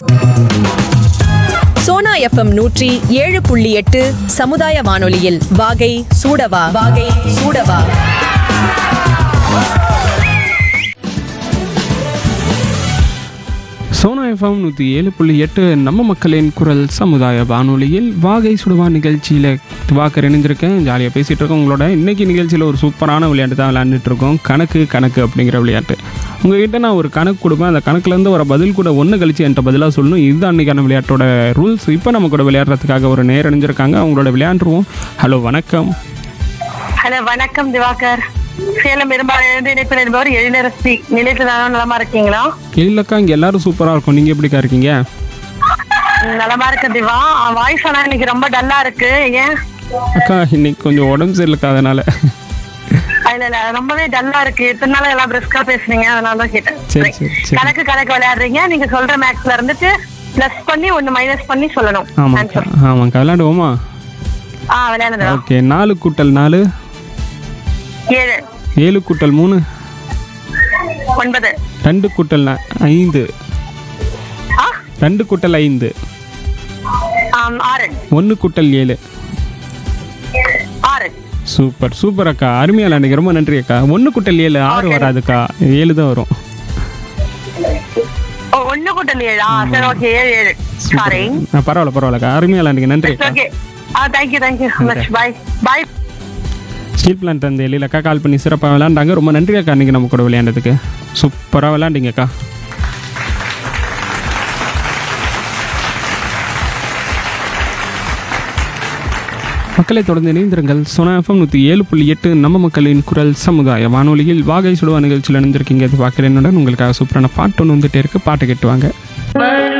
Sona FM நூற்றி ஏழு புள்ளி எட்டு சமுதாய வானொலியில் வாகை சூடவா வாகை சூடவா சோனா எஃப்எம் நூற்றி ஏழு புள்ளி எட்டு நம்ம மக்களின் குரல் சமுதாய வானொலியில் வாகை சுடுவா நிகழ்ச்சியில் திவாக்கர் இணைஞ்சிருக்கேன் ஜாலியாக பேசிகிட்டு இருக்கோம் உங்களோட இன்னைக்கு நிகழ்ச்சியில் ஒரு சூப்பரான விளையாட்டு தான் விளையாண்டுட்டு இருக்கோம் கணக்கு கணக்கு அப்படிங்கிற விளையாட்டு உங்ககிட்ட நான் ஒரு கணக்கு கொடுப்பேன் அந்த கணக்குலேருந்து வர பதில் கூட ஒன்று கழிச்சு என்கிட்ட பதிலாக சொல்லணும் இதுதான் அன்றைக்கான விளையாட்டோட ரூல்ஸ் இப்போ நம்ம கூட விளையாடுறதுக்காக ஒரு நேர் அணிஞ்சிருக்காங்க அவங்களோட விளையாண்டுருவோம் ஹலோ வணக்கம் ஹலோ வணக்கம் திவாகர் சேலம் பெரும்பாலும் இணைப்பில் இருப்பவர் எழிலரசி நிலையத்தில் நலமா இருக்கீங்களா இல்லைக்கா இங்கே எல்லாரும் சூப்பராக இருக்கும் நீங்கள் எப்படிக்கா இருக்கீங்க ம், நலமா இருக்கு திவா வாய்ஸ் ஆனா இன்னைக்கு ரொம்ப டல்லா இருக்கு ஏன் அக்கா இன்னைக்கு கொஞ்சம் உடம்பு சரியில்லைக்கா அதனால் இல்ல இல்ல ரொம்பவே டல்லா இருக்கு இத்தனை நாள் எல்லாம் பிரிஸ்கா பேசுனீங்க அதனால தான் கேட்டேன் சரி சரி சரி கணக்கு கணக்கு விளையாடுறீங்க நீங்க சொல்ற மேக்ஸ்ல இருந்துட்டு பிளஸ் பண்ணி ஒன்னு மைனஸ் பண்ணி சொல்லணும் ஆமாக்கா ஆமாக்கா விளையாடுவோமா ஆ விளையாடுறதா ஓகே நாலு கூட்டல் நாலு ஏழு ஏழு கூட்டல் மூணு ஒன்பது ரெண்டு கூட்டல் நா- ஐந்து ஆ ரெண்டு கூட்டல் ஐந்து ஆம், ஆறு ஒன்று கூட்டல் ஏழு ஆறு சூப்பர் சூப்பர் அக்கா அருமையா விளையாடுங்க ரொம்ப நன்றி அக்கா ஒன்று கூட்டல் ஏழு ஆறு வராதுக்கா ஏழு தான் வரும் ஓ ஒன்னு கூட்டல் ஏழு ஆ சரி ஓகே ஏழு ஏழு சாரி ஆ, பரவாயில்ல பரவாயில்லக்கா அருமையா விளையாடுங்க நன்றி அக்கா okay ah thank you thank you much bye bye steel plant அந்த எழிலக்கா கால் பண்ணி சிறப்பாக விளையாண்டாங்க ரொம்ப நன்றி அக்கா இன்னைக்கு நம்ம கூட விளையாண்டதுக்கு சூப்பராக விளையாண்டிங்கக்கா மக்களை தொடர்ந்து இணைந்திருங்கள் சோனா எஃப்எம் நூற்றி ஏழு புள்ளி எட்டு நம்ம மக்களின் குரல் சமுதாய வானொலியில் வாகை சுடுவா நிகழ்ச்சியில் இணைந்திருக்கீங்க இது பார்க்குறேன்னுடன் உங்களுக்காக சூப்பரான பாட்டு ஒன்று வந்துட்டே இருக்கு பாட்டு கேட்டுவாங்க